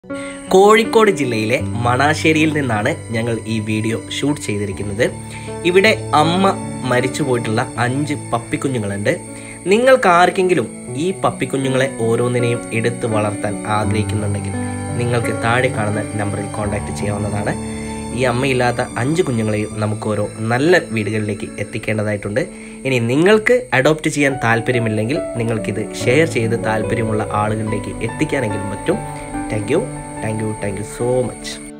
കോഴിക്കോട് ജില്ലയിലെ മണാശ്ശേരിയിൽ നിന്നാണ് ഞങ്ങൾ ഈ വീഡിയോ ഷൂട്ട് ചെയ്തിരിക്കുന്നത് ഇവിടെ അമ്മ മരിച്ചു പോയിട്ടുള്ള അഞ്ച് പപ്പിക്കുഞ്ഞുങ്ങളുണ്ട് നിങ്ങൾക്ക് ആർക്കെങ്കിലും ഈ പപ്പിക്കുഞ്ഞുങ്ങളെ ഓരോന്നിനെയും എടുത്ത് വളർത്താൻ ആഗ്രഹിക്കുന്നുണ്ടെങ്കിൽ നിങ്ങൾക്ക് താഴെ കാണുന്ന നമ്പറിൽ കോൺടാക്റ്റ് ചെയ്യാവുന്നതാണ് ഈ അമ്മയില്ലാത്ത അഞ്ച് കുഞ്ഞുങ്ങളെയും നമുക്ക് ഓരോ നല്ല വീടുകളിലേക്ക് എത്തിക്കേണ്ടതായിട്ടുണ്ട് ഇനി നിങ്ങൾക്ക് അഡോപ്റ്റ് ചെയ്യാൻ താല്പര്യമില്ലെങ്കിൽ നിങ്ങൾക്കിത് ഷെയർ ചെയ്ത് താല്പര്യമുള്ള ആളുകളിലേക്ക് എത്തിക്കാനെങ്കിലും പറ്റും thank you thank you thank you so much